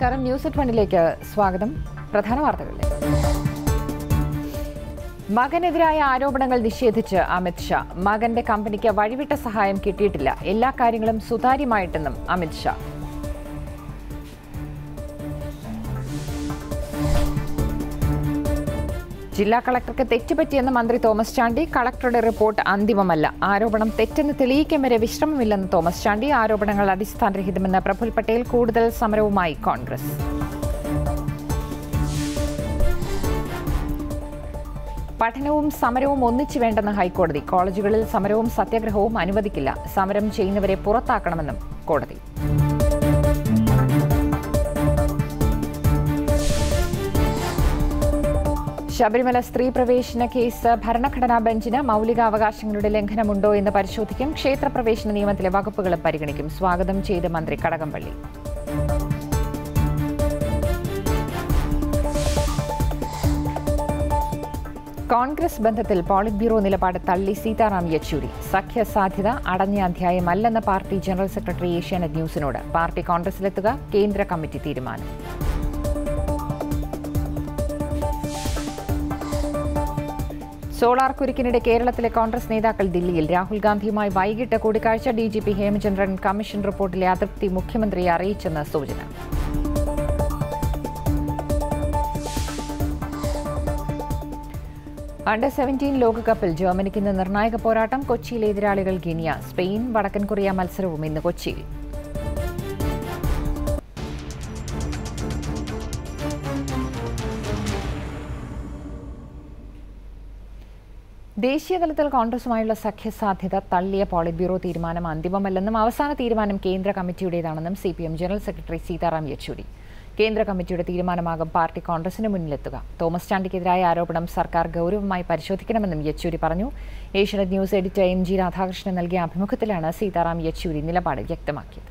നമസ്കാരം news at വണ്ണിലേക്ക് സ്വാഗതം പ്രധാന വാർത്തകളിലേക്ക് മകനെതിരായ ആരോപണങ്ങൾ നിഷേധിച്ച് അമിത് ഷാ മകന്റെ കമ്പനിക്ക് വഴിവിട്ട സഹായം കിട്ടിയിട്ടില്ല എല്ലാ കാര്യങ്ങളും സുതാര്യമായിട്ടെന്നും അമിത് ഷാ ജില്ലാ കളക്ടർക്ക് തെറ്റുപറ്റിയെന്ന് മന്ത്രി തോമസ് ചാണ്ടി കളക്ടറുടെ റിപ്പോർട്ട് അന്തിമമല്ല ആരോപണം തെറ്റെന്ന് തെളിയിക്കും വരെ വിശ്രമമില്ലെന്ന് തോമസ് ചാണ്ടി ആരോപണങ്ങൾ അടിസ്ഥാനരഹിതമെന്ന് പ്രഫുൽ പട്ടേൽ കൂടുതൽ സമരവുമായി കോൺഗ്രസ് പഠനവും സമരവും ഒന്നിച്ചു വേണ്ടെന്ന് ഹൈക്കോടതി കോളേജുകളിൽ സമരവും സത്യാഗ്രഹവും അനുവദിക്കില്ല സമരം ചെയ്യുന്നവരെ പുറത്താക്കണമെന്നും കോടതി ശബരിമല സ്ത്രീ പ്രവേശന കേസ് ഭരണഘടനാ ബെഞ്ചിന് മൗലികാവകാശങ്ങളുടെ ലംഘനമുണ്ടോ എന്ന് പരിശോധിക്കും ക്ഷേത്രപ്രവേശന നിയമത്തിലെ വകുപ്പുകൾ പരിഗണിക്കും സ്വാഗതം ചെയ്ത് മന്ത്രി കടകംപള്ളി കോൺഗ്രസ് ബന്ധത്തിൽ പോളിറ്റ് ബ്യൂറോ നിലപാട് തള്ളി സീതാറാം യെച്ചൂരി സഖ്യ സാധ്യത അടഞ്ഞ അധ്യായമല്ലെന്ന് പാർട്ടി ജനറൽ സെക്രട്ടറി ഏഷ്യാനെറ്റ് ന്യൂസിനോട് പാർട്ടി കോൺഗ്രസിലെത്തുക കേന്ദ്ര കമ്മിറ്റി തീരുമാനം സോളാർ കുരുക്കിനിടെ കേരളത്തിലെ കോൺഗ്രസ് നേതാക്കൾ ദില്ലിയിൽ രാഹുൽ ഗാന്ധിയുമായി വൈകിട്ട് കൂടിക്കാഴ്ച D G P Hemachandran commission റിപ്പോർട്ടിലെ അതൃപ്തി മുഖ്യമന്ത്രിയെ അറിയിച്ചെന്ന് സൂചന അണ്ടർ സെവൻറ്റീൻ ലോകകപ്പിൽ ജർമ്മനിക്ക് ഇന്ന് നിർണായക പോരാട്ടം കൊച്ചിയിലെ എതിരാളികൾ ഗിനിയ സ്പെയിൻ വടക്കൻ കൊറിയ മത്സരവും ഇന്ന് കൊച്ചിയിൽ ദേശീയതലത്തിൽ കോൺഗ്രസുമായുള്ള സഖ്യസാധ്യത തള്ളിയ പോളിറ്റ് ബ്യൂറോ തീരുമാനം അന്തിമമല്ലെന്നും അവസാന തീരുമാനം കേന്ദ്ര കമ്മിറ്റിയുടേതാണെന്നും C P M general secretary Sitaram Yechury കേന്ദ്ര കമ്മിറ്റിയുടെ തീരുമാനമാകും പാർട്ടി കോൺഗ്രസിന് മുന്നിലെത്തുക തോമസ് ചാണ്ടിക്കെതിരായ ആരോപണം സർക്കാർ ഗൗരവമായി പരിശോധിക്കണമെന്നും യെച്ചൂരി പറഞ്ഞു Asianet news editor M G Radhakrishnan നൽകിയ അഭിമുഖത്തിലാണ് സീതാറാം യെച്ചൂരി നിലപാട് വ്യക്തമാക്കിയത്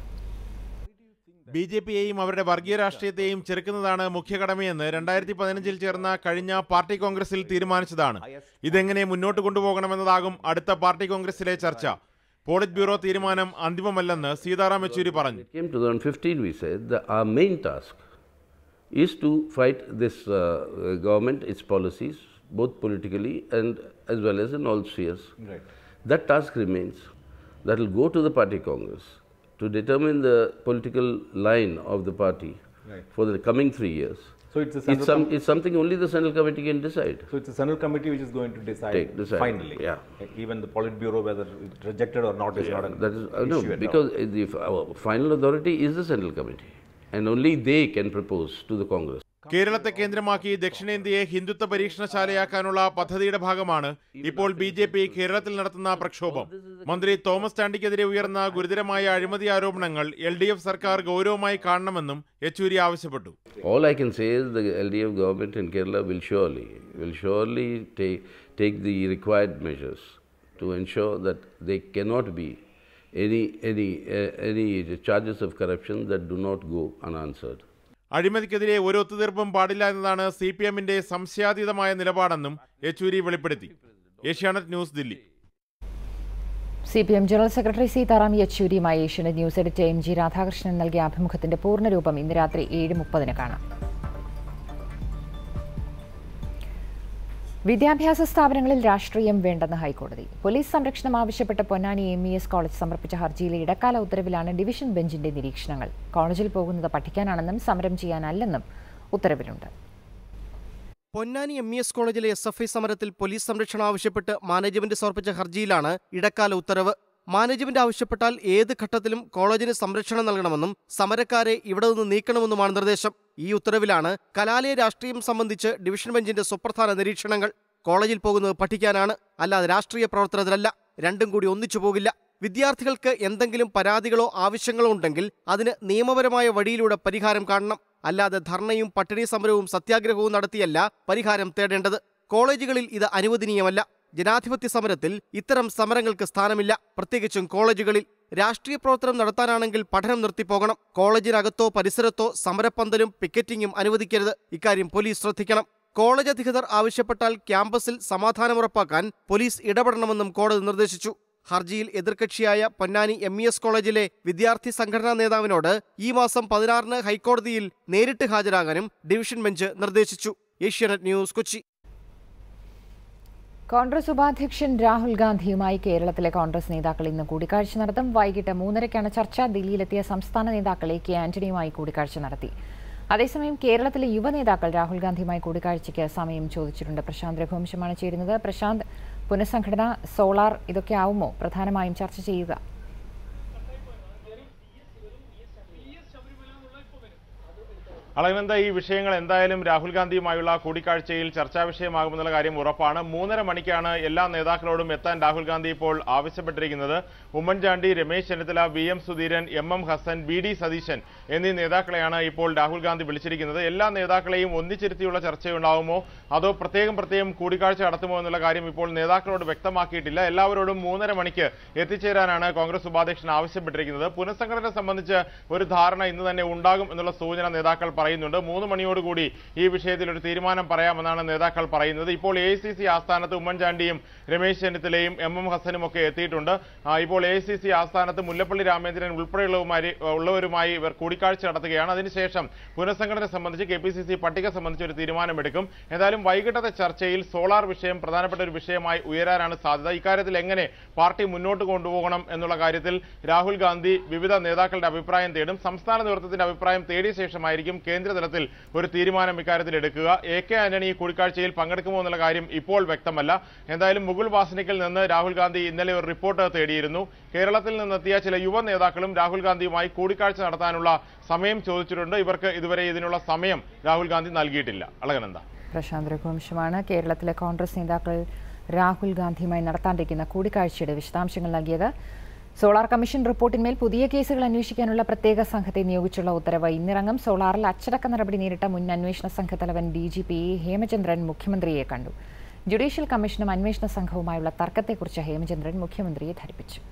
ബി ജെ പിയെയും അവരുടെ വർഗീയ രാഷ്ട്രീയത്തെയും ചെറുക്കുന്നതാണ് മുഖ്യ കടമയെന്ന് രണ്ടായിരത്തി പതിനഞ്ചിൽ ചേർന്ന കഴിഞ്ഞ പാർട്ടി കോൺഗ്രസിൽ തീരുമാനിച്ചതാണ് ഇതെങ്ങനെ മുന്നോട്ട് കൊണ്ടുപോകണമെന്നതാകും അടുത്ത പാർട്ടി കോൺഗ്രസിലെ ചർച്ച പോളിറ്റ് ബ്യൂറോ തീരുമാനം അന്തിമമല്ലെന്ന് സീതാറാം യെച്ചൂരി പറഞ്ഞു came to 2015, we said that our main task is to fight this uh, uh, government, its policies, both politically and as well as in all spheres. That task remains. That will go to the party congress to determine the political line of the party for the coming three years. So it's a central It's, some, it's something only the central committee can decide. So it's a central committee which is going to decide, Take- decide, finally. yeah. Even the Politburo, whether it's rejected or not, is not an That is, uh, no, issue at all. because uh, the f- our final authority is the central committee, and only they can propose to the Congress. കേരളത്തെ കേന്ദ്രമാക്കി ദക്ഷിണേന്ത്യയെ ഹിന്ദുത്വ പരീക്ഷണശാലയാക്കാനുള്ള പദ്ധതിയുടെ ഭാഗമാണ് ഇപ്പോൾ B J P കേരളത്തിൽ നടത്തുന്ന പ്രക്ഷോഭം മന്ത്രി Thomas ചാണ്ടിക്കെതിരെ ഉയർന്ന ഗുരുതരമായ അഴിമതി ആരോപണങ്ങൾ എൽ ഡി എഫ് സർക്കാർ ഗൗരവമായി കാണണമെന്നും യെച്ചൂരി ആവശ്യപ്പെട്ടു All I can say is the LDF government in Kerala will surely, will surely take, take the required measures to ensure that there cannot be any, any, uh, any charges of corruption that do not go unanswered. അഴിമതിക്കെതിരെ ഒരു ഒത്തുതീർപ്പും പാടില്ല എന്നതാണ് C P എമ്മിന്റെ സംശയാതീതമായ നിലപാടെന്നും യെച്ചൂരി വെളിപ്പെടുത്തി Asianet news Delhi C P M general secretary Sitaram യെച്ചൂരിയുമായി Asianet news editor M G Radhakrishnan നൽകിയ അഭിമുഖത്തിന്റെ പൂർണ്ണരൂപം ഇന്ന് രാത്രി ഏഴ് മുപ്പതിന് കാണാം വിദ്യാഭ്യാസ സ്ഥാപനങ്ങളിൽ രാഷ്ട്രീയം വേണ്ടെന്ന് ഹൈക്കോടതി പോലീസ് സംരക്ഷണം ആവശ്യപ്പെട്ട് Ponnani M E S college സമർപ്പിച്ച ഹർജിയിലെ ഇടക്കാല ഉത്തരവിലാണ് ഡിവിഷൻ ബെഞ്ചിന്റെ നിരീക്ഷണങ്ങൾ കോളേജിൽ പോകുന്നത് പഠിക്കാനാണെന്നും സമരം ചെയ്യാനല്ലെന്നും ഉത്തരവിലുണ്ട് പൊന്നാനി എം ഇ എസ് കോളേജിലെ എസ് എഫ് ഐ സമരത്തിൽ പോലീസ് സംരക്ഷണം ആവശ്യപ്പെട്ട് മാനേജ്മെന്റ് സമർപ്പിച്ച ഹർജിയിലാണ് ഇടക്കാല ഉത്തരവ് മാനേജ്മെന്റ് ആവശ്യപ്പെട്ടാൽ ഏത് ഘട്ടത്തിലും കോളേജിന് സംരക്ഷണം നൽകണമെന്നും സമരക്കാരെ ഇവിടെ നിന്ന് നീക്കണമെന്നുമാണ് നിർദ്ദേശം ഈ ഉത്തരവിലാണ് കലാലയ രാഷ്ട്രീയം സംബന്ധിച്ച് ഡിവിഷൻ ബെഞ്ചിന്റെ സുപ്രധാന നിരീക്ഷണങ്ങൾ കോളേജിൽ പോകുന്നത് പഠിക്കാനാണ് അല്ലാതെ രാഷ്ട്രീയ പ്രവർത്തനത്തിലല്ല രണ്ടും കൂടി ഒന്നിച്ചു പോകില്ല വിദ്യാർത്ഥികൾക്ക് എന്തെങ്കിലും പരാതികളോ ആവശ്യങ്ങളോ ഉണ്ടെങ്കിൽ അതിന് നിയമപരമായ വഴിയിലൂടെ പരിഹാരം കാണണം അല്ലാതെ ധർണയും പട്ടിണി സമരവും സത്യാഗ്രഹവും നടത്തിയല്ല പരിഹാരം തേടേണ്ടത് കോളേജുകളിൽ ഇത് അനുവദനീയമല്ല ജനാധിപത്യ സമരത്തിൽ ഇത്തരം സമരങ്ങൾക്ക് സ്ഥാനമില്ല പ്രത്യേകിച്ചും കോളേജുകളിൽ രാഷ്ട്രീയ പ്രവർത്തനം നടത്താനാണെങ്കിൽ പഠനം നിർത്തിപ്പോകണം കോളേജിനകത്തോ പരിസരത്തോ സമരപ്പന്തലും പിക്കറ്റിംഗും അനുവദിക്കരുത് ഇക്കാര്യം പോലീസ് ശ്രദ്ധിക്കണം കോളേജ് അധികൃതർ ആവശ്യപ്പെട്ടാൽ ക്യാമ്പസിൽ സമാധാനം ഉറപ്പാക്കാൻ പോലീസ് ഇടപെടണമെന്നും കോടതി നിർദ്ദേശിച്ചു ഹർജിയിൽ എതിർകക്ഷിയായ പൊന്നാനി എം ഇ എസ് കോളേജിലെ വിദ്യാർത്ഥി സംഘടനാ നേതാവിനോട് ഈ മാസം പതിനാറിന് ഹൈക്കോടതിയിൽ നേരിട്ട് ഹാജരാകാനും ഡിവിഷൻ ബെഞ്ച് നിർദ്ദേശിച്ചു ഏഷ്യാനെറ്റ് ന്യൂസ് കൊച്ചി കോൺഗ്രസ് ഉപാധ്യക്ഷൻ രാഹുൽ ഗാന്ധിയുമായി കേരളത്തിലെ കോൺഗ്രസ് നേതാക്കൾ ഇന്ന് കൂടിക്കാഴ്ച നടത്തും വൈകിട്ട് മൂന്നരയ്ക്കാണ് ചർച്ച ദില്ലിയിലെത്തിയ സംസ്ഥാന നേതാക്കൾ എ കെ ആന്റണിയുമായി കൂടിക്കാഴ്ച നടത്തി അതേസമയം കേരളത്തിലെ യുവ നേതാക്കൾ രാഹുൽ ഗാന്ധിയുമായി കൂടിക്കാഴ്ചയ്ക്ക് സമയം ചോദിച്ചിട്ടുണ്ട് പ്രശാന്ത് രഘുവംശമാണ് ചേരുന്നത് പ്രശാന്ത് പുനഃസംഘടന സോളാർ ഇതൊക്കെ ആവുമോ പ്രധാനമായും ചർച്ച ചെയ്യുക അളവന്ത ഈ വിഷയങ്ങൾ എന്തായാലും രാഹുൽ ഗാന്ധിയുമായുള്ള കൂടിക്കാഴ്ചയിൽ ചർച്ചാ വിഷയമാകുമെന്നുള്ള കാര്യം ഉറപ്പാണ് മൂന്നര മണിക്കാണ് എല്ലാ നേതാക്കളോടും എത്താൻ രാഹുൽ ഗാന്ധി ഇപ്പോൾ ആവശ്യപ്പെട്ടിരിക്കുന്നത് Oommen Chandy Ramesh Chennithala V M Sudheeran M M Hassan B D Satheesan എന്നീ നേതാക്കളെയാണ് ഇപ്പോൾ രാഹുൽ ഗാന്ധി വിളിച്ചിരിക്കുന്നത് എല്ലാ നേതാക്കളെയും ഒന്നിച്ചിരുത്തിയുള്ള ചർച്ചയുണ്ടാവുമോ അതോ പ്രത്യേകം പ്രത്യേകം കൂടിക്കാഴ്ച നടത്തുമോ എന്നുള്ള കാര്യം ഇപ്പോൾ നേതാക്കളോട് വ്യക്തമാക്കിയിട്ടില്ല എല്ലാവരോടും മൂന്നര മണിക്ക് എത്തിച്ചേരാനാണ് കോൺഗ്രസ് ഉപാധ്യക്ഷൻ ആവശ്യപ്പെട്ടിരിക്കുന്നത് പുനഃസംഘടന സംബന്ധിച്ച് ഒരു ധാരണ ഇന്ന് തന്നെ ഉണ്ടാകും എന്നുള്ള സൂചന നേതാക്കൾ പറയുന്നുണ്ട് മൂന്ന് മണിയോടുകൂടി ഈ വിഷയത്തിൽ ഒരു തീരുമാനം പറയാമെന്നാണ് നേതാക്കൾ പറയുന്നത് ഇപ്പോൾ എ സി സി ആസ്ഥാനത്ത് ഉമ്മൻചാണ്ടിയും രമേശ് ചെന്നിത്തലയും എം എം ഹസനും ഒക്കെ എത്തിയിട്ടുണ്ട് ആ, ഇപ്പോൾ എ സി സി ആസ്ഥാനത്ത് മുല്ലപ്പള്ളി രാമേന്ദ്രൻ ഉൾപ്പെടെയുള്ളവരുമായി ഉള്ളവരുമായി ഇവർ കൂടിക്കാഴ്ച നടത്തുകയാണ് അതിനുശേഷം പുനഃസംഘടന സംബന്ധിച്ച് കെ പി സി സി പട്ടിക സംബന്ധിച്ച് ഒരു തീരുമാനമെടുക്കും ഏതായാലും വൈകിട്ടത്തെ ചർച്ചയിൽ സോളാർ വിഷയം പ്രധാനപ്പെട്ട ഒരു വിഷയമായി ഉയരാനാണ് സാധ്യത ഇക്കാര്യത്തിൽ എങ്ങനെ പാർട്ടി മുന്നോട്ട് കൊണ്ടുപോകണം എന്നുള്ള കാര്യത്തിൽ രാഹുൽ ഗാന്ധി വിവിധ നേതാക്കളുടെ അഭിപ്രായം തേടും സംസ്ഥാന നേതൃത്വത്തിന്റെ അഭിപ്രായം തേടിയ ശേഷമായിരിക്കും കേന്ദ്രതലത്തിൽ ഒരു തീരുമാനം ഇക്കാര്യത്തിൽ എടുക്കുക എ കെ ആന്റണി ഈ കൂടിക്കാഴ്ചയിൽ പങ്കെടുക്കുമോ എന്നുള്ള കാര്യം ഇപ്പോൾ വ്യക്തമല്ല എന്തായാലും മുകുൾ വാസനിക്കിൽ നിന്ന് രാഹുൽ ഗാന്ധി ഇന്നലെ ഒരു റിപ്പോർട്ട് തേടിയിരുന്നു കേരളത്തിൽ നിന്നെത്തിയ ചില യുവ നേതാക്കളും രാഹുൽ ഗാന്ധിയുമായി കൂടിക്കാഴ്ച നടത്താനുള്ള സമയം ചോദിച്ചിട്ടുണ്ട് ഇവർക്ക് ഇതുവരെ ഇതിനുള്ള സമയം രാഹുൽ ഗാന്ധി നൽകിയിട്ടില്ല അളകനന്ദ പ്രശാന്ത് രഘുവംശമാണ് കേരളത്തിലെ കോൺഗ്രസ് നേതാക്കൾ രാഹുൽ ഗാന്ധിയുമായി നടത്താനിരിക്കുന്ന കൂടിക്കാഴ്ചയുടെ വിശദാംശങ്ങൾ നൽകിയത് സോളാർ കമ്മീഷൻ റിപ്പോർട്ടിന്മേൽ പുതിയ കേസുകൾ അന്വേഷിക്കാനുള്ള പ്രത്യേക സംഘത്തെ നിയോഗിച്ചുള്ള ഉത്തരവ് ഇന്നിറങ്ങും സോളാറിൽ അച്ചടക്ക നടപടി നേരിട്ട മുൻ അന്വേഷണ സംഘത്തലവൻ ഡി ജി പി ഹേമചന്ദ്രൻ മുഖ്യമന്ത്രിയെ കണ്ടു ജുഡീഷ്യൽ കമ്മീഷനും അന്വേഷണ സംഘവുമായുള്ള തർക്കത്തെക്കുറിച്ച് ഹേമചന്ദ്രൻ മുഖ്യമന്ത്രിയെ ധരിപ്പിച്ചു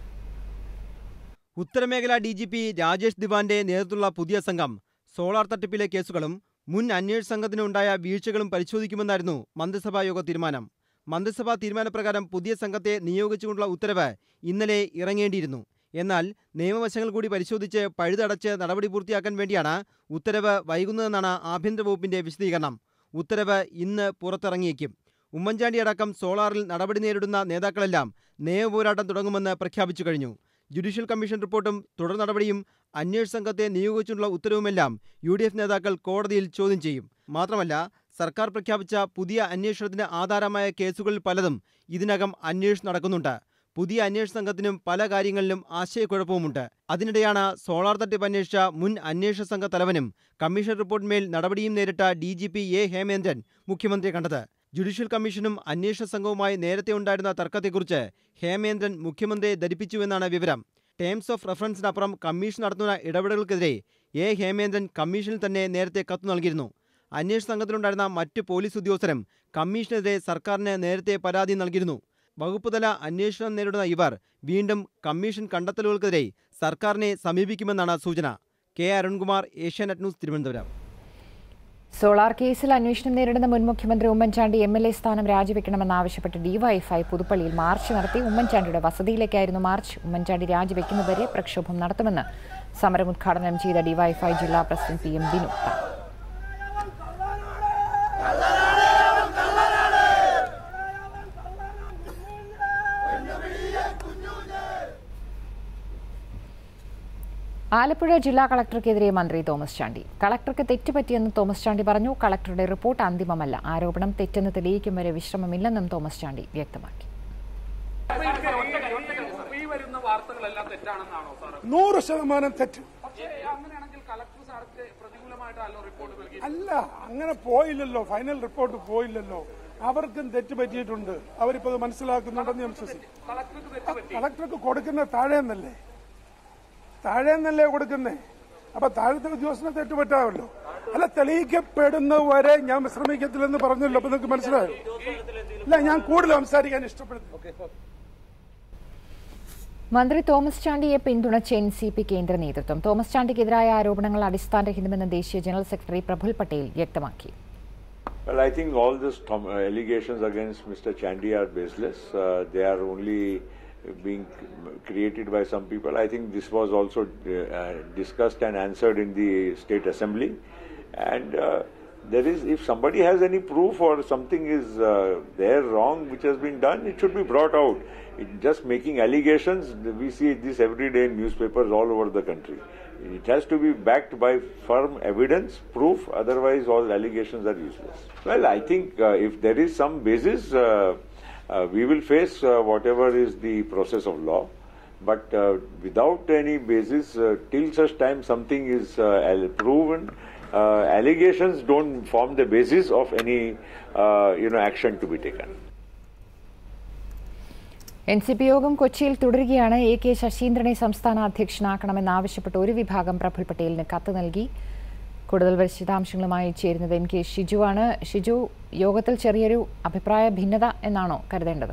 ഉത്തരമേഖല ഡി ജി പി രാജേഷ് ദിവാന്റെ നേതൃത്വത്തിലുള്ള പുതിയ സംഘം സോളാർ തട്ടിപ്പിലെ കേസുകളും മുൻ അന്വേഷണ സംഘത്തിനുണ്ടായ വീഴ്ചകളും പരിശോധിക്കുമെന്നായിരുന്നു മന്ത്രിസഭാ യോഗ തീരുമാനം മന്ത്രിസഭാ തീരുമാനപ്രകാരം പുതിയ സംഘത്തെ നിയോഗിച്ചുകൊണ്ടുള്ള ഉത്തരവ് ഇന്നലെ ഇറങ്ങേണ്ടിയിരുന്നു എന്നാൽ നിയമവശങ്ങൾ കൂടി പരിശോധിച്ച് പഴുതടച്ച് നടപടി പൂർത്തിയാക്കാൻ വേണ്ടിയാണ് ഉത്തരവ് വൈകുന്നതെന്നാണ് ആഭ്യന്തര വകുപ്പിന്റെ വിശദീകരണം ഉത്തരവ് ഇന്ന് പുറത്തിറങ്ങിയേക്കും ഉമ്മൻചാണ്ടി അടക്കം സോളാറിൽ നടപടി നേരിടുന്ന നേതാക്കളെല്ലാം നിയമപോരാട്ടം തുടങ്ങുമെന്ന് പ്രഖ്യാപിച്ചു കഴിഞ്ഞു ജുഡീഷ്യൽ കമ്മീഷൻ റിപ്പോർട്ടും തുടർ നടപടിയും അന്വേഷണ സംഘത്തെ നിയോഗിച്ചുള്ള ഉത്തരവുമെല്ലാം യു ഡി എഫ് നേതാക്കൾ കോടതിയിൽ ചോദ്യം ചെയ്യും മാത്രമല്ല സർക്കാർ പ്രഖ്യാപിച്ച പുതിയ അന്വേഷണത്തിന് ആധാരമായ കേസുകളിൽ പലതും ഇതിനകം അന്വേഷണം നടക്കുന്നുണ്ട് പുതിയ അന്വേഷണ സംഘത്തിനും പല കാര്യങ്ങളിലും ആശയക്കുഴപ്പവുമുണ്ട് അതിനിടെയാണ് സോളാർ തട്ടിപ്പ് അന്വേഷിച്ച മുൻ അന്വേഷണ സംഘ തലവനും കമ്മീഷൻ റിപ്പോർട്ടിന്മേൽ നടപടിയും നേരിട്ട D G P A Hemendran മുഖ്യമന്ത്രിയെ കണ്ടത് ജുഡീഷ്യൽ കമ്മീഷനും അന്വേഷണ സംഘവുമായി നേരത്തെ ഉണ്ടായിരുന്ന തർക്കത്തെക്കുറിച്ച് ഹേമേന്ദ്രൻ മുഖ്യമന്ത്രിയെ ധരിപ്പിച്ചുവെന്നാണ് വിവരം ടേംസ് ഓഫ് റെഫറൻസിനപ്പുറം കമ്മീഷൻ നടത്തുന്ന ഇടപെടലുകൾക്കെതിരെ എ ഹേമേന്ദ്രൻ കമ്മീഷനിൽ തന്നെ നേരത്തെ കത്ത് നൽകിയിരുന്നു അന്വേഷണ സംഘത്തിലുണ്ടായിരുന്ന മറ്റ് പോലീസ് ഉദ്യോഗസ്ഥരും കമ്മീഷനെതിരെ സർക്കാരിന് നേരത്തെ പരാതി നൽകിയിരുന്നു വകുപ്പുതല അന്വേഷണം നേരിടുന്ന ഇവർ വീണ്ടും കമ്മീഷൻ കണ്ടെത്തലുകൾക്കെതിരെ സർക്കാരിനെ സമീപിക്കുമെന്നാണ് സൂചന K Arunkumar Asianet news Thiruvananthapuram solar കേസിൽ അന്വേഷണം നേരിടുന്ന മുൻ മുഖ്യമന്ത്രി ഉമ്മൻചാണ്ടി എം എൽ എ സ്ഥാനം രാജിവെക്കണമെന്നാവശ്യപ്പെട്ട് ഡിവൈഎഫ്ഐ പുതുപ്പള്ളിയിൽ മാർച്ച് നടത്തി ഉമ്മൻചാണ്ടിയുടെ വസതിയിലേക്കായിരുന്നു മാർച്ച് ഉമ്മൻചാണ്ടി രാജിവെക്കുന്നതുവരെ പ്രക്ഷോഭം നടത്തുമെന്ന് സമരം ഉദ്ഘാടനം ചെയ്ത ഡിവൈഎഫ്ഐ ജില്ലാ president P M Dinu Alappuzha ജില്ലാ കളക്ടർക്കെതിരെ മന്ത്രി തോമസ് ചാണ്ടി കളക്ടർക്ക് തെറ്റുപറ്റിയെന്ന് തോമസ് ചാണ്ടി പറഞ്ഞു കളക്ടറുടെ റിപ്പോർട്ട് അന്തിമമല്ല ആരോപണം തെറ്റെന്ന് തെളിയിക്കും വരെ വിശ്രമമില്ലെന്നും തോമസ് ചാണ്ടി വ്യക്തമാക്കി ഈ വരുന്ന വാർത്തകളെല്ലാം തെറ്റാണെന്നാണോ സാർ നൂറ് ശതമാനം തെറ്റ് പക്ഷേ അങ്ങനെയാണെങ്കിൽ കളക്ടർ സാർക്ക് പ്രതികൂലമായിട്ടല്ലോ റിപ്പോർട്ട് നൽകി അല്ല അങ്ങനെ പോയില്ലല്ലോ ഫൈനൽ റിപ്പോർട്ട് പോയില്ലല്ലോ അവർക്കും തെറ്റ് പറ്റിയിട്ടുണ്ട് അവരിപ്പോ അത് മനസ്സിലാക്കുന്നുണ്ടെന്ന് ഞാൻ വിശ്വസിക്കും കളക്ടർക്ക് തെറ്റുപറ്റി കളക്ടർക്ക് കൊടുക്കുന്ന താഴേന്നല്ലേ താഴേന്നല്ലേ കൊടുക്കുന്നേ അപ്പൊ താഴത്തെ ഉദ്യോഗസ്ഥനെ തെറ്റുപറ്റാമല്ലോ അല്ല തെളിയിക്കപ്പെടുന്നത് വരെ ഞാൻ വിശ്രമിക്കത്തില്ലെന്ന് പറഞ്ഞല്ലോ അപ്പൊ നിങ്ങൾക്ക് മനസ്സിലായോ ഇല്ല ഞാൻ കൂടുതൽ സംസാരിക്കാൻ ഇഷ്ടപ്പെടുന്നു മന്ത്രി തോമസ് ചാണ്ടിയെ പിന്തുണച്ച് എൻ സി പി കേന്ദ്ര നേതൃത്വം തോമസ് ചാണ്ടിക്കെതിരായ ആരോപണങ്ങൾ അടിസ്ഥാനരഹിതമെന്ന് ദേശീയ ജനറൽ സെക്രട്ടറി പ്രഫുൽ പട്ടേൽ വ്യക്തമാക്കി Well, I think all these tom- uh, allegations against Mr. Chandy are baseless. Uh, they are only being created by some people. I think this was also uh, discussed and answered in the state assembly. And uh, there is, if somebody has any proof or something is uh, there wrong which has been done, it should be brought out. It, just making allegations, we see this every day in newspapers all over the country. It has to be backed by firm evidence, proof, otherwise all allegations are useless. Well, I think uh, if there is some basis, uh, uh, we will face uh, whatever is the process of law. But uh, without any basis, uh, till such time something is uh, al- proven, uh, allegations don't form the basis of any uh, you know action to be taken. N C P യോഗം കൊച്ചിയിൽ തുടരുകയാണ് A K ശശീന്ദ്രനെ സംസ്ഥാന അധ്യക്ഷനാക്കണമെന്നാവശ്യപ്പെട്ട് ഒരു വിഭാഗം പ്രഫുൽ പട്ടേലിന് കത്ത് നൽകി കൂടുതൽ വിശദാംശങ്ങളുമായി ചേരുന്നത് എം കെ ഷിജു ആണ് ഷിജു യോഗത്തിൽ ചെറിയൊരു അഭിപ്രായ ഭിന്നത എന്നാണോ കരുതേണ്ടത്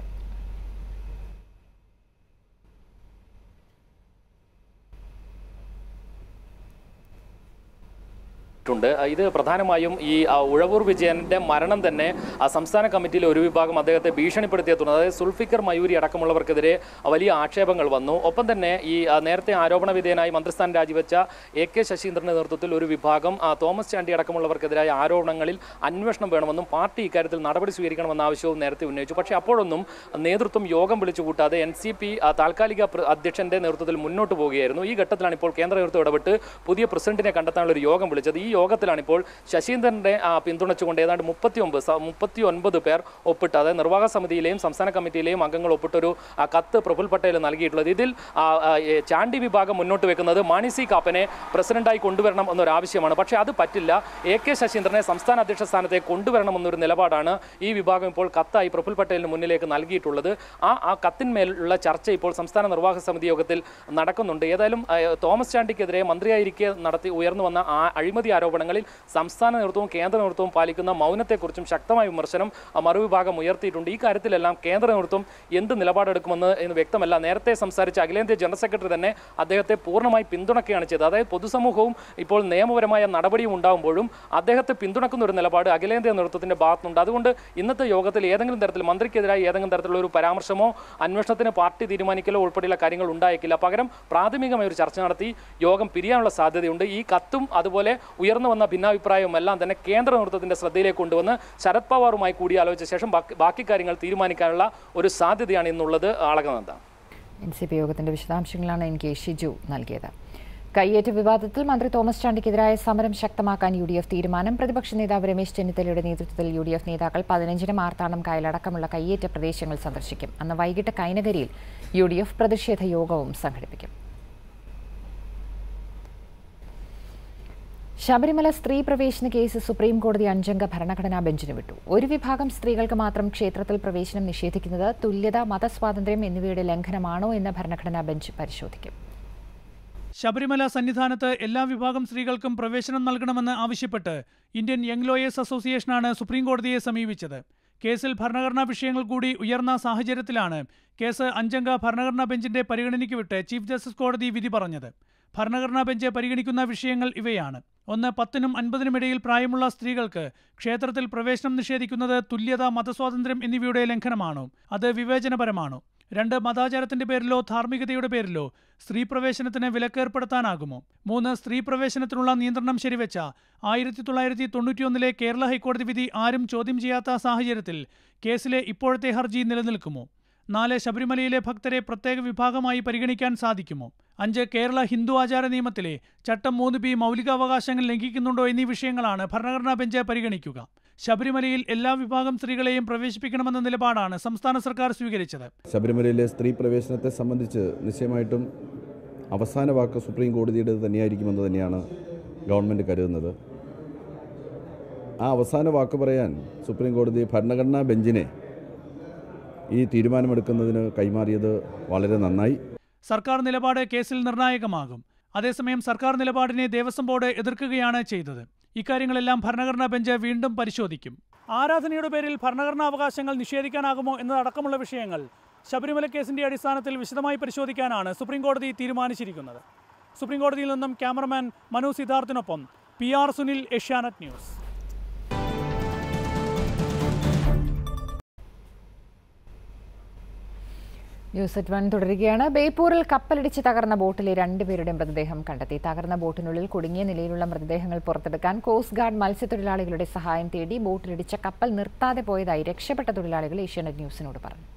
ണ്ട് ഇത് പ്രധാനമായും ഈ ആ, ഉഴവൂർ വിജയന്റെ മരണം തന്നെ ആ, സംസ്ഥാന കമ്മിറ്റിയിലെ ഒരു വിഭാഗം അദ്ദേഹത്തെ ഭീഷണിപ്പെടുത്തിയ തുടർന്ന് അതായത് സുൽഫിക്കർ മയൂരി അടക്കമുള്ളവർക്കെതിരെ വലിയ ആക്ഷേപങ്ങൾ വന്നു ഒപ്പം തന്നെ ഈ ആ, നേരത്തെ ആരോപണ വിധേയനായി മന്ത്രിസ്ഥാനം രാജിവെച്ച എ കെ ശശീന്ദ്രന്റെ നേതൃത്വത്തിൽ ഒരു വിഭാഗം ആ, തോമസ് ചാണ്ടി അടക്കമുള്ളവർക്കെതിരായ ആരോപണങ്ങളിൽ അന്വേഷണം വേണമെന്നും പാർട്ടി ഇക്കാര്യത്തിൽ നടപടി സ്വീകരിക്കണമെന്ന ആവശ്യവും നേരത്തെ ഉന്നയിച്ചു പക്ഷേ അപ്പോഴൊന്നും നേതൃത്വം യോഗം വിളിച്ചു കൂട്ടാതെ എൻ സി പി താൽക്കാലിക പ്ര- അധ്യക്ഷന്റെ നേതൃത്വത്തിൽ മുന്നോട്ട് പോവുകയായിരുന്നു ഈ ഘട്ടത്തിലാണ് ഇപ്പോൾ കേന്ദ്ര നേതൃത്വം ഇടപെട്ട് പുതിയ പ്രസിഡന്റിനെ കണ്ടെത്താനുള്ള ഒരു യോഗം വിളിച്ചത് ഈ യോഗത്തിലാണ് ഇപ്പോൾ ശശീന്ദ്രന്റെ ആ, പിന്തുണച്ചുകൊണ്ട് ഏതാണ്ട് മുപ്പത്തി ഒമ്പത് മുപ്പത്തി ഒൻപത് പേർ ഒപ്പിട്ട് അതായത് നിർവാഹക സമിതിയിലെയും സംസ്ഥാന കമ്മിറ്റിയിലെയും അംഗങ്ങൾ ഒപ്പിട്ടൊരു ആ, കത്ത് പ്രഫുൽ പട്ടേൽ നൽകിയിട്ടുള്ളത് ഇതിൽ ആ, ആ, ഏ, ചാണ്ടി വിഭാഗം മുന്നോട്ട് വെക്കുന്നത് മാണി സി കാപ്പനെ പ്രസിഡന്റായി കൊണ്ടുവരണം എന്നൊരു ആവശ്യമാണ് പക്ഷേ അത് പറ്റില്ല എ കെ ശശീന്ദ്രനെ സംസ്ഥാന അധ്യക്ഷ സ്ഥാനത്തേക്ക് കൊണ്ടുവരണം എന്നൊരു നിലപാടാണ് ഈ വിഭാഗം ഇപ്പോൾ കത്തായി പ്രഫുൽ പട്ടേലിന് മുന്നിലേക്ക് നൽകിയിട്ടുള്ളത് ആ ആ കത്തിന്മേലുള്ള ചർച്ച ഇപ്പോൾ സംസ്ഥാന നിർവാഹക സമിതി യോഗത്തിൽ നടക്കുന്നുണ്ട് ഏതായാലും ആ, തോമസ് ചാണ്ടിക്കെതിരെ മന്ത്രിയായിരിക്കെ നടത്തി ഉയർന്നു വന്ന ആ അഴിമതി ആരോപണങ്ങളിൽ സംസ്ഥാന നേതൃത്വവും കേന്ദ്ര നേതൃത്വവും പാലിക്കുന്ന മൗനത്തെക്കുറിച്ചും ശക്തമായ വിമർശനം ആ, മറുവിഭാഗം ഉയർത്തിയിട്ടുണ്ട് ഈ കാര്യത്തിലെല്ലാം കേന്ദ്ര നേതൃത്വം എന്ത് നിലപാടെടുക്കുമെന്ന് എന്ന് വ്യക്തമല്ല നേരത്തെ സംസാരിച്ച അഖിലേന്ത്യാ ജനറൽ സെക്രട്ടറി തന്നെ അദ്ദേഹത്തെ പൂർണ്ണമായി പിന്തുണയ്ക്കുകയാണ് ചെയ്തത് അതായത് പൊതുസമൂഹവും ഇപ്പോൾ നിയമപരമായ നടപടിയും ഉണ്ടാകുമ്പോഴും അദ്ദേഹത്തെ പിന്തുണക്കുന്ന ഒരു നിലപാട് അഖിലേന്ത്യാ നേതൃത്വത്തിന്റെ ഭാഗത്തുണ്ട് അതുകൊണ്ട് ഇന്നത്തെ യോഗത്തിൽ ഏതെങ്കിലും തരത്തിൽ മന്ത്രിക്കെതിരായി ഏതെങ്കിലും തരത്തിലുള്ള ഒരു പരാമർശമോ അന്വേഷണത്തിന് പാർട്ടി തീരുമാനിക്കലോ ഉൾപ്പെടെയുള്ള കാര്യങ്ങൾ ഉണ്ടായേക്കില്ല പകരം പ്രാഥമികമായ ഒരു ചർച്ച നടത്തി യോഗം പിരിയാനുള്ള സാധ്യതയുണ്ട് ഈ കത്തും അതുപോലെ ഉയർന്നു വന്ന ഭിന്നാഭിപ്രായവും എല്ലാം തന്നെ കേന്ദ്ര നേതൃത്വത്തിന്റെ ശ്രദ്ധയിലേക്ക് കൊണ്ടുവന്ന് ശരത് പവാറുമായി കൂടിയാലോചിച്ച ശേഷം ബാക്കി- ബാക്കി കാര്യങ്ങൾ തീരുമാനിക്കാനുള്ള ഒരു സാധ്യതയാണ് ഇന്നുള്ളത് അളകനന്ദ എൻ സി പി യോഗത്തിന്റെ വിശദാംശങ്ങളാണ് എൻ കെ ഷിജു നൽകിയത് കയ്യേറ്റ വിവാദത്തിൽ മന്ത്രി തോമസ് ചാണ്ടിക്കെതിരായ സമരം ശക്തമാക്കാൻ യു ഡി എഫ് തീരുമാനം പ്രതിപക്ഷ നേതാവ് രമേശ് ചെന്നിത്തലയുടെ നേതൃത്വത്തിൽ യു ഡി എഫ് നേതാക്കൾ പതിനഞ്ചിന് മാർത്താണ്ഡം കായലടക്കമുള്ള കയ്യേറ്റ പ്രദേശങ്ങൾ സന്ദർശിക്കും അന്ന് വൈകിട്ട് കൈനകരിയിൽ യു ഡി എഫ് പ്രതിഷേധ യോഗവും സംഘടിപ്പിക്കും ശബരിമല സ്ത്രീ പ്രവേശന കേസ് സുപ്രീം കോടതി അഞ്ചംഗ ഭരണഘടനാ ബെഞ്ചിന് വിട്ടു ഒരു വിഭാഗം സ്ത്രീകൾക്ക് മാത്രം ക്ഷേത്രത്തിൽ പ്രവേശനം നിഷേധിക്കുന്നത് തുല്യത മതസ്വാതന്ത്ര്യം എന്നിവയുടെ ലംഘനമാണോ എന്ന് ഭരണഘടനാ ബെഞ്ച് പരിശോധിക്കും ശബരിമല സന്നിധാനത്ത് എല്ലാ വിഭാഗം സ്ത്രീകൾക്കും പ്രവേശനം നൽകണമെന്ന് ആവശ്യപ്പെട്ട് ഇന്ത്യൻ യങ് ലോയേഴ്സ് അസോസിയേഷനാണ് സുപ്രീംകോടതിയെ സമീപിച്ചത് കേസിൽ ഭരണഘടനാ വിഷയങ്ങൾ കൂടി ഉയർന്ന സാഹചര്യത്തിലാണ് കേസ് അഞ്ചംഗ ഭരണഘടനാ ബെഞ്ചിന്റെ പരിഗണനയ്ക്ക് വിട്ട് ചീഫ് ജസ്റ്റിസ് കോടതി വിധി പറഞ്ഞത് ഭരണഘടനാ ബെഞ്ച് പരിഗണിക്കുന്ന വിഷയങ്ങൾ ഇവയാണ് ഒന്ന് പത്തിനും അൻപതിനും ഇടയിൽ പ്രായമുള്ള സ്ത്രീകൾക്ക് ക്ഷേത്രത്തിൽ പ്രവേശനം നിഷേധിക്കുന്നത് തുല്യത മതസ്വാതന്ത്ര്യം എന്നിവയുടെ ലംഘനമാണോ അത് വിവേചനപരമാണോ രണ്ട് മതാചാരത്തിന്റെ പേരിലോ ധാർമ്മികതയുടെ പേരിലോ സ്ത്രീ പ്രവേശനത്തിന് വിലക്കേർപ്പെടുത്താനാകുമോ മൂന്ന് സ്ത്രീ പ്രവേശനത്തിനുള്ള നിയന്ത്രണം ശരിവെച്ച ആയിരത്തി തൊള്ളായിരത്തി തൊണ്ണൂറ്റിയൊന്നിലെ കേരള ഹൈക്കോടതി വിധി ആരും ചോദ്യം ചെയ്യാത്ത സാഹചര്യത്തിൽ കേസിലെ ഇപ്പോഴത്തെ ഹർജി നിലനിൽക്കുമോ നാല് ശബരിമലയിലെ ഭക്തരെ പ്രത്യേക വിഭാഗമായി പരിഗണിക്കാൻ സാധിക്കുമോ അഞ്ച് കേരള ഹിന്ദു ആചാര നിയമത്തിലെ ചട്ടം മൂന്ന് ബി മൗലികാവകാശങ്ങൾ ലംഘിക്കുന്നുണ്ടോ എന്നീ വിഷയങ്ങളാണ് ഭരണഘടനാ ബെഞ്ച് പരിഗണിക്കുക ശബരിമലയിൽ എല്ലാ വിഭാഗം സ്ത്രീകളെയും പ്രവേശിപ്പിക്കണമെന്ന നിലപാടാണ് സംസ്ഥാന സർക്കാർ സ്വീകരിച്ചത് ശബരിമലയിലെ സ്ത്രീ പ്രവേശനത്തെ സംബന്ധിച്ച് നിശ്ചയമായിട്ടും അവസാന വാക്ക് സുപ്രീം കോടതിയുടെ തന്നെയായിരിക്കുമെന്ന് തന്നെയാണ് ഗവൺമെൻറ് കരുതുന്നത് ആ അവസാന വാക്ക് പറയാൻ സുപ്രീം കോടതി ഭരണഘടനാ ബെഞ്ചിനെ ഈ തീരുമാനമെടുക്കുന്നതിന് കൈമാറിയത് വളരെ നന്നായി സർക്കാർ നിലപാട് കേസിൽ നിർണായകമാകും അതേസമയം സർക്കാർ നിലപാടിനെ ദേവസ്വം ബോർഡ് എതിർക്കുകയാണ് ചെയ്തത് ഇക്കാര്യങ്ങളെല്ലാം ഭരണഘടനാ ബെഞ്ച് വീണ്ടും പരിശോധിക്കും ആരാധനയുടെ പേരിൽ ഭരണഘടനാ അവകാശങ്ങൾ നിഷേധിക്കാനാകുമോ എന്നതടക്കമുള്ള വിഷയങ്ങൾ ശബരിമല കേസിന്റെ അടിസ്ഥാനത്തിൽ വിശദമായി പരിശോധിക്കാനാണ് സുപ്രീം കോടതി തീരുമാനിച്ചിരിക്കുന്നത് സുപ്രീം കോടതിയിൽ നിന്നും ക്യാമറമാൻ മനു സിദ്ധാർത്ഥിനൊപ്പം P R Sunil Asianet news news at one തുടരുകയാണ് ബേപ്പൂരിൽ കപ്പലിടിച്ച് തകർന്ന ബോട്ടിലെ രണ്ടുപേരുടെ മൃതദേഹം കണ്ടെത്തി തകർന്ന ബോട്ടിനുള്ളിൽ കുടുങ്ങിയ നിലയിലുള്ള മൃതദേഹങ്ങൾ പുറത്തെടുക്കാൻ കോസ്റ്റ് ഗാർഡ് മത്സ്യത്തൊഴിലാളികളുടെ സഹായം തേടി ബോട്ടിലിടിച്ച കപ്പൽ നിർത്താതെ പോയതായി രക്ഷപ്പെട്ട തൊഴിലാളികൾ ഏഷ്യാനെറ്റ് ന്യൂസിനോട് പറഞ്ഞു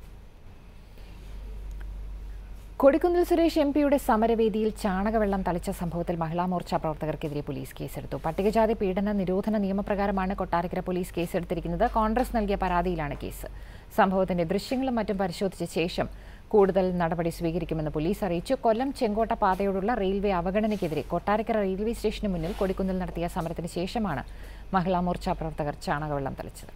കൊടിക്കുന്നിൽ സുരേഷ് എം പിയുടെ സമരവേദിയിൽ ചാണകവെള്ളം തളിച്ച സംഭവത്തിൽ മഹിളാ മോർച്ച പ്രവർത്തകർക്കെതിരെ പോലീസ് കേസെടുത്തു പട്ടികജാതി പീഡന നിരോധന നിയമപ്രകാരമാണ് കൊട്ടാരക്കര പോലീസ് കേസെടുത്തിരിക്കുന്നത് കോൺഗ്രസ് നൽകിയ പരാതിയിലാണ് കേസ് സംഭവത്തിന്റെ ദൃശ്യങ്ങളും മറ്റും പരിശോധിച്ച ശേഷം കൂടുതൽ നടപടി സ്വീകരിക്കുമെന്ന് പോലീസ് അറിയിച്ചു കൊല്ലം ചെങ്കോട്ട പാതയോടുള്ള റെയിൽവേ അവഗണനയ്ക്കെതിരെ കൊട്ടാരക്കര റെയിൽവേ സ്റ്റേഷന് മുന്നിൽ കൊടിക്കുന്നിൽ നടത്തിയ സമരത്തിന് ശേഷമാണ് മഹിളാ മോർച്ച പ്രവർത്തകർ ചാണകവെള്ളം തളിച്ചത്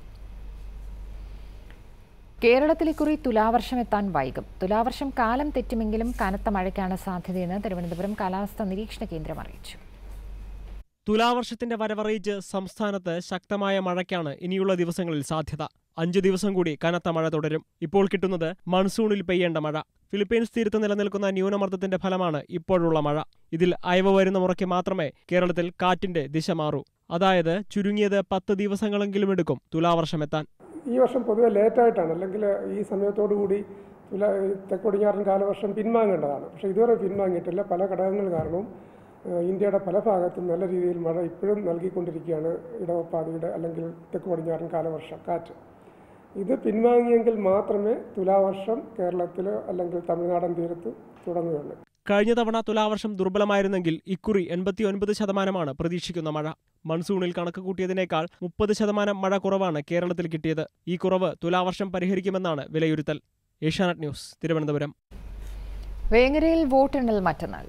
കേരളത്തിൽ ഇക്കുറി തുലാവർഷം എത്താൻ വൈകും തുലാവർഷം കാലം തെറ്റുമെങ്കിലും കനത്ത മഴയ്ക്കാണ് സാധ്യതയെന്ന് തിരുവനന്തപുരം കാലാവസ്ഥാ നിരീക്ഷണ കേന്ദ്രം അറിയിച്ചു തുലാവർഷത്തിന്റെ വരവറിയിച്ച് സംസ്ഥാനത്ത് ശക്തമായ മഴയ്ക്കാണ് ഇനിയുള്ള ദിവസങ്ങളിൽ സാധ്യത അഞ്ചു ദിവസം കൂടി കനത്ത മഴ തുടരും ഇപ്പോൾ കിട്ടുന്നത് മൺസൂണിൽ പെയ്യേണ്ട മഴ ഫിലിപ്പീൻസ് തീരത്ത് നിലനിൽക്കുന്ന ന്യൂനമർദ്ദത്തിന്റെ ഫലമാണ് ഇപ്പോഴുള്ള മഴ ഇതിൽ അയവ് വരുന്ന മുറയ്ക്ക് മാത്രമേ കേരളത്തിൽ കാറ്റിന്റെ ദിശ മാറൂ അതായത് ചുരുങ്ങിയത് പത്ത് ദിവസങ്ങളെങ്കിലും എടുക്കും തുലാവർഷമെത്താൻ ഈ വർഷം പൊതുവെ ലേറ്റായിട്ടാണ് അല്ലെങ്കിൽ ഈ സമയത്തോടു കൂടി തുല തെക്കൊടിഞ്ഞാറൻ കാലവർഷം പിൻവാങ്ങേണ്ടതാണ് പക്ഷേ ഇതുവരെ പിൻവാങ്ങിയിട്ടില്ല പല ഘടകങ്ങൾ കാരണവും ഏഹ്, ഇന്ത്യയുടെ പല ഭാഗത്തും നല്ല രീതിയിൽ മഴ ഇപ്പോഴും നൽകിക്കൊണ്ടിരിക്കുകയാണ് ഇടവപ്പാതിയുടെ അല്ലെങ്കിൽ തെക്ക് പടിഞ്ഞാറൻ കാലവർഷം കാറ്റ് ഇത് പിൻവാങ്ങിയെങ്കിൽ മാത്രമേ തുലാവർഷം കേരളത്തിലോ അല്ലെങ്കിൽ തമിഴ്നാടൻ തീരത്ത് തുടങ്ങുകയുള്ളൂ കഴിഞ്ഞ തവണ തുലാവർഷം ദുർബലമായിരുന്നെങ്കിൽ ഇക്കുറി എൺപത്തിയൊൻപത് ശതമാനമാണ് പ്രതീക്ഷിക്കുന്ന മഴ മൺസൂണിൽ കണക്ക് കൂട്ടിയതിനേക്കാൾ മുപ്പത് ശതമാനം മഴ കുറവാണ് കേരളത്തിൽ കിട്ടിയത് ഈ കുറവ് തുലാവർഷം പരിഹരിക്കുമെന്നാണ് വിലയിരുത്തൽ ഏഷ്യാനെറ്റ് ന്യൂസ് തിരുവനന്തപുരം വേങ്ങരയിൽ വോട്ടെണ്ണൽ മറ്റന്നാൾ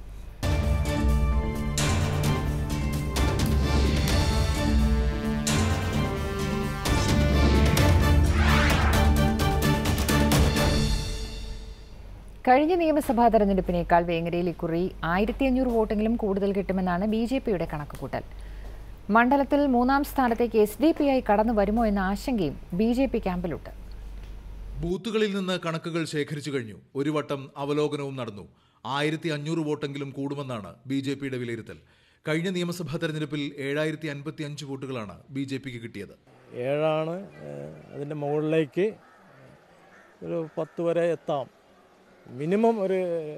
കഴിഞ്ഞ നിയമസഭാ തെരഞ്ഞെടുപ്പിനേക്കാൾ വേങ്ങരയിൽ ഇക്കുറി ആയിരത്തി അഞ്ഞൂറ് വോട്ടെങ്കിലും കൂടുതൽ കിട്ടുമെന്നാണ് ബി ജെ പിയുടെ കണക്കുകൂട്ടൽ മണ്ഡലത്തിൽ മൂന്നാം സ്ഥാനത്തേക്ക് എസ് ഡി പി ഐ കടന്നു വരുമോ എന്ന ആശങ്കയും ബി ജെ പി ക്യാമ്പിലുണ്ട് ബൂത്തുകളിൽ നിന്ന് കണക്കുകൾ ശേഖരിച്ചു കഴിഞ്ഞു ഒരു വട്ടം അവലോകനവും നടന്നു ആയിരത്തി അഞ്ഞൂറ് വോട്ടെങ്കിലും കൂടുമെന്നാണ് ബി ജെ പിയുടെ വിലയിരുത്തൽ കഴിഞ്ഞ നിയമസഭാ തെരഞ്ഞെടുപ്പിൽ ഏഴായിരത്തി അൻപത്തി അഞ്ച് വോട്ടുകളാണ് ബി ജെ പിക്ക് കിട്ടിയത് ഏഴാണ് ഏഹ്, അതിൻ്റെ മുകളിലേക്ക് ഒരു പത്ത് വരെ എത്താം മിനിമം ഒരു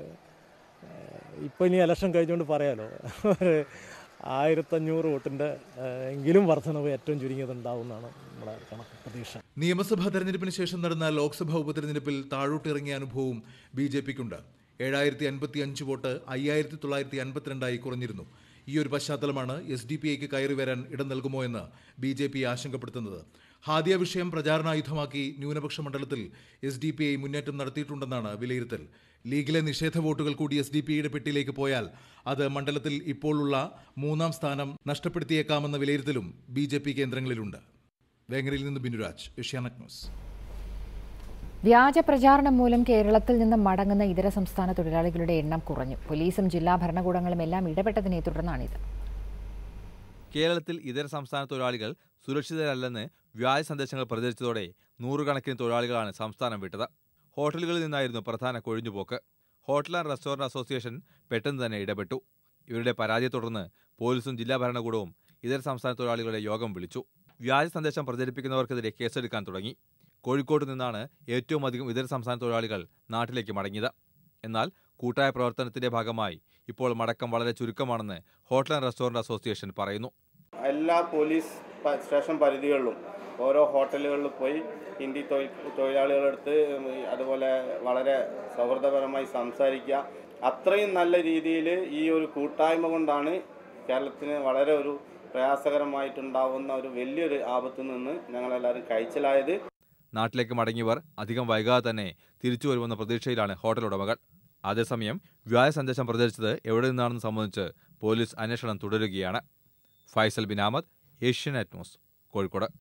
ഇപ്പം ഇനി ഇലക്ഷൻ കഴിഞ്ഞുകൊണ്ട് പറയാലോ ഒരു ആയിരത്തഞ്ഞൂറ് വോട്ടിൻ്റെ ഏഹ്, എങ്കിലും വർധനവ് ഏറ്റവും ചുരുങ്ങിയത് ഉണ്ടാവുമെന്നാണ് നമ്മുടെ കണക്ക് പ്രതീക്ഷ നിയമസഭാ തെരഞ്ഞെടുപ്പിന് ശേഷം നടന്ന ലോക്സഭാ ഉപതെരഞ്ഞെടുപ്പിൽ താഴോട്ടിറങ്ങിയ അനുഭവവും ബി ജെ പിക്കുണ്ട് ഏഴായിരത്തി അൻപത്തി അഞ്ച് വോട്ട് അയ്യായിരത്തി തൊള്ളായിരത്തി അൻപത്തിരണ്ടായി കുറഞ്ഞിരുന്നു ഈ ഒരു പശ്ചാത്തലമാണ് എസ് ഡി പി ഐക്ക് കയറി വരാൻ ഇടം നൽകുമോ എന്ന് ബി ജെ പി ആശങ്കപ്പെടുത്തുന്നത് ഹാദിയ വിഷയം പ്രചാരണായുധമാക്കി ന്യൂനപക്ഷ മണ്ഡലത്തിൽ എസ് ഡി പി ഐ മുന്നേറ്റം നടത്തിയിട്ടുണ്ടെന്നാണ് വിലയിരുത്തൽ ലീഗിലെ നിഷേധ വോട്ടുകൾ കൂടി എസ് ഡി പി ഐയുടെ പെട്ടിയിലേക്ക് പോയാൽ അത് മണ്ഡലത്തിൽ ഇപ്പോഴുള്ള മൂന്നാം സ്ഥാനം നഷ്ടപ്പെടുത്തിയേക്കാമെന്ന വിലയിരുത്തലും ബി ജെ പി കേന്ദ്രങ്ങളിലുണ്ട് വേങ്ങരയിൽ നിന്ന് ബിനുരാജ് ഏഷ്യാനെറ്റ് ന്യൂസ് വ്യാജ പ്രചാരണം മൂലം കേരളത്തിൽ നിന്ന് മടങ്ങുന്ന ഇതര സംസ്ഥാന തൊഴിലാളികളുടെ എണ്ണം കുറഞ്ഞു പോലീസും ജില്ലാ ഭരണകൂടങ്ങളും എല്ലാം ഇടപെട്ടതിനെ തുടർന്നാണിത് കേരളത്തിൽ ഇതര സംസ്ഥാന തൊഴിലാളികൾ സുരക്ഷിതരല്ലെന്ന് വ്യാജ സന്ദേശങ്ങൾ പ്രചരിച്ചതോടെ നൂറുകണക്കിന് തൊഴിലാളികളാണ് സംസ്ഥാനം വിട്ടത് ഹോട്ടലുകളിൽ നിന്നായിരുന്നു പ്രധാന കൊഴിഞ്ഞുപോക്ക് ഹോട്ടൽ ആൻഡ് റെസ്റ്റോറന്റ് അസോസിയേഷൻ പെട്ടെന്ന് തന്നെ ഇടപെട്ടു ഇവരുടെ പരാതിയെ തുടർന്ന് പോലീസും ജില്ലാ ഭരണകൂടവും ഇതര സംസ്ഥാന തൊഴിലാളികളുടെ യോഗം വിളിച്ചു വ്യാജ സന്ദേശം പ്രചരിപ്പിക്കുന്നവർക്കെതിരെ കേസെടുക്കാൻ തുടങ്ങി കോഴിക്കോട് നിന്നാണ് ഏറ്റവും അധികം ഇതര സംസ്ഥാന തൊഴിലാളികൾ നാട്ടിലേക്ക് മടങ്ങിയത് എന്നാൽ കൂട്ടായ പ്രവർത്തനത്തിന്റെ ഭാഗമായി ഇപ്പോൾ മടക്കം വളരെ ചുരുക്കമാണെന്ന് ഹോട്ടൽ ആൻഡ് റെസ്റ്റോറന്റ് അസോസിയേഷൻ പറയുന്നു എല്ലാ പോലീസ് പ- സ്റ്റേഷൻ പരിധികളിലും ഓരോ ഹോട്ടലുകളിൽ പോയി ഹിന്ദി തൊഴിൽ തൊഴിലാളികളെടുത്ത് അതുപോലെ വളരെ സൗഹൃദപരമായി സംസാരിക്കുക അത്രയും നല്ല രീതിയിൽ ഈ ഒരു കൂട്ടായ്മ കൊണ്ടാണ് കേരളത്തിന് വളരെ ഒരു പ്രയാസകരമായിട്ടുണ്ടാവുന്ന ഒരു വലിയൊരു ആപത്തു നിന്ന് ഞങ്ങളെല്ലാവരും കഴിച്ചിലായത് നാട്ടിലേക്ക് മടങ്ങിയവർ അധികം വൈകാതെ തന്നെ തിരിച്ചു വരുമെന്ന പ്രതീക്ഷയിലാണ് ഹോട്ടൽ ഉടമകൾ അതേസമയം വ്യാജ സന്ദേശം പ്രചരിച്ചത് എവിടെ നിന്നാണെന്ന് സംബന്ധിച്ച് പോലീസ് അന്വേഷണം തുടരുകയാണ് ഫൈസൽ ബിൻ അഹമ്മദ് ഏഷ്യനെറ്റ് ന്യൂസ് കോഴിക്കോട്